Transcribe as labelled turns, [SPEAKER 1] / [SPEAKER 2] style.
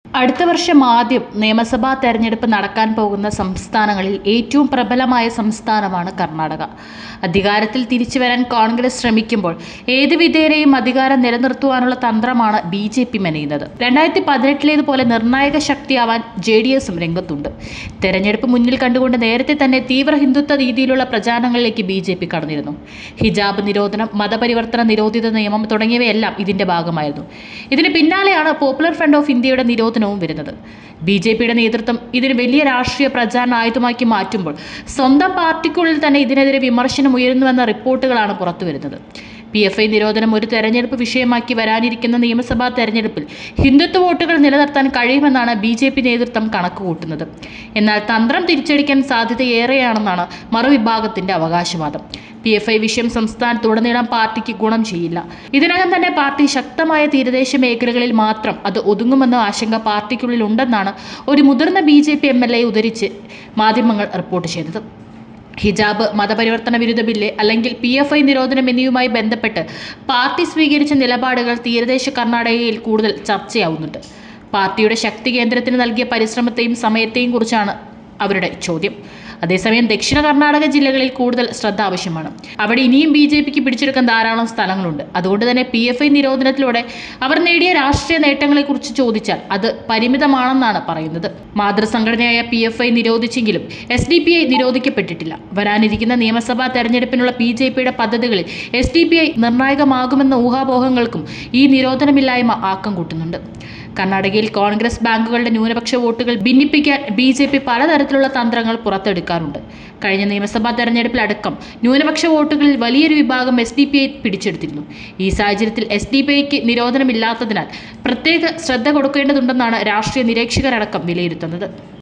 [SPEAKER 1] അടുത്ത വർഷം ആദ്യം നിയമസഭാ തെരഞ്ഞെടുപ്പ് നടക്കാൻ പോകുന്ന സംസ്ഥാനങ്ങളിൽ ഏറ്റവും പ്രബലമായ സംസ്ഥാനമാണ് കർണാടക അധികാരത്തിൽ തിരിച്ചു വരാൻ കോൺഗ്രസ് ശ്രമിക്കുമ്പോൾ ഏത് വിധേനയും അധികാരം നിലനിർത്തുവാനുള്ള തന്ത്രമാണ് ബി ജെ പി മെനയുന്നത് രണ്ടായിരത്തി പതിനെട്ടിലേതുപോലെ നിർണായക ശക്തിയാവാൻ ജെ ഡി എസും രംഗത്തുണ്ട് തെരഞ്ഞെടുപ്പ് മുന്നിൽ കണ്ടുകൊണ്ട് നേരത്തെ തന്നെ തീവ്ര ഹിന്ദുത്വ രീതിയിലുള്ള പ്രചാരണങ്ങളിലേക്ക് ബി ജെ പി കടന്നിരുന്നു ഹിജാബ് നിരോധനം മതപരിവർത്തന നിരോധിത നിയമം തുടങ്ങിയവയെല്ലാം ഇതിന്റെ ഭാഗമായിരുന്നു ഇതിന് പിന്നാലെയാണ് പോപ്പുലർ ഫ്രണ്ട് ഓഫ് ഇന്ത്യയുടെ നിരോധനവും വരുന്നത് ബി ജെ പിയുടെ നേതൃത്വം ഇതിന് വലിയ രാഷ്ട്രീയ പ്രചാരണ ആയുധമാക്കി മാറ്റുമ്പോൾ സ്വന്തം പാർട്ടിക്കുള്ളിൽ തന്നെ ഇതിനെതിരെ വിമർശനം ഉയരുന്നുവെന്ന റിപ്പോർട്ടുകളാണ് പുറത്തുവരുന്നത് പി എഫ് ഐ നിരോധനം ഒരു തെരഞ്ഞെടുപ്പ് വിഷയമാക്കി വരാനിരിക്കുന്ന നിയമസഭാ തെരഞ്ഞെടുപ്പിൽ ഹിന്ദുത്വ വോട്ടുകൾ നിലനിർത്താൻ കഴിയുമെന്നാണ് ബി ജെ പി നേതൃത്വം കണക്കുകൂട്ടുന്നത് എന്നാൽ തന്ത്രം തിരിച്ചടിക്കാൻ സാധ്യതയേറെയാണെന്നാണ് മറുവിഭാഗത്തിന്റെ അവകാശവാദം പി എഫ് ഐ വിഷയം സംസ്ഥാനത്തുടനീളം പാർട്ടിക്ക് ഗുണം ചെയ്യില്ല ഇതിനകം തന്നെ പാർട്ടി ശക്തമായ തീരദേശ മേഖലകളിൽ മാത്രം അത് ഒതുങ്ങുമെന്ന ആശങ്ക പാർട്ടിക്കുള്ളിൽ ഉണ്ടെന്നാണ് ഒരു മുതിർന്ന B J P M L A ഉദ്ധരിച്ച് മാധ്യമങ്ങൾ റിപ്പോർട്ട് ചെയ്തത് ഹിജാബ് മതപരിവർത്തന വിരുദ്ധ ബില്ല് അല്ലെങ്കിൽ പി എഫ് ഐ നിരോധനം എന്നിവയുമായി ബന്ധപ്പെട്ട് പാർട്ടി സ്വീകരിച്ച നിലപാടുകൾ തീരദേശ കർണാടകയിൽ കൂടുതൽ ചർച്ചയാവുന്നുണ്ട് പാർട്ടിയുടെ ശക്തി കേന്ദ്രത്തിന് നൽകിയ പരിശ്രമത്തെയും സമയത്തെയും കുറിച്ചാണ് അവരുടെ ചോദ്യം അതേസമയം ദക്ഷിണ കർണാടക ജില്ലകളിൽ കൂടുതൽ ശ്രദ്ധ ആവശ്യമാണ് അവിടെ ഇനിയും ബി ജെ പിക്ക് പിടിച്ചെടുക്കാൻ ധാരാളം സ്ഥലങ്ങളുണ്ട് അതുകൊണ്ട് തന്നെ പി എഫ് ഐ നിരോധനത്തിലൂടെ അവർ നേടിയ രാഷ്ട്രീയ നേട്ടങ്ങളെക്കുറിച്ച് ചോദിച്ചാൽ അത് പരിമിതമാണെന്നാണ് പറയുന്നത് മാതൃസംഘടനയായ പി എഫ് ഐ നിരോധിച്ചെങ്കിലും എസ് ഡി പി ഐ നിരോധിക്കപ്പെട്ടിട്ടില്ല വരാനിരിക്കുന്ന നിയമസഭാ തെരഞ്ഞെടുപ്പിനുള്ള ബി ജെ പിയുടെ പദ്ധതികളിൽ എസ് ഡി പി ഐ നിർണായകമാകുമെന്ന ഊഹാപോഹങ്ങൾക്കും ഈ നിരോധനമില്ലായ്മ ആക്കം കൂട്ടുന്നുണ്ട് കർണാടകയിൽ കോൺഗ്രസ് ബാങ്കുകളുടെ ന്യൂനപക്ഷ വോട്ടുകൾ ഭിന്നിപ്പിക്കാൻ ബി ജെ പി പലതരത്തിലുള്ള തന്ത്രങ്ങൾ പുറത്തെടുക്കാറുണ്ട് കഴിഞ്ഞ നിയമസഭാ തെരഞ്ഞെടുപ്പിലടക്കം ന്യൂനപക്ഷ വോട്ടുകളിൽ വലിയൊരു വിഭാഗം എസ് ഡി പി ഐ പിടിച്ചെടുത്തിരുന്നു ഈ സാഹചര്യത്തിൽ എസ് ഡി പി ഐക്ക് നിരോധനമില്ലാത്തതിനാൽ പ്രത്യേക ശ്രദ്ധ കൊടുക്കേണ്ടതുണ്ടെന്നാണ് രാഷ്ട്രീയ നിരീക്ഷകരടക്കം വിലയിരുത്തുന്നത്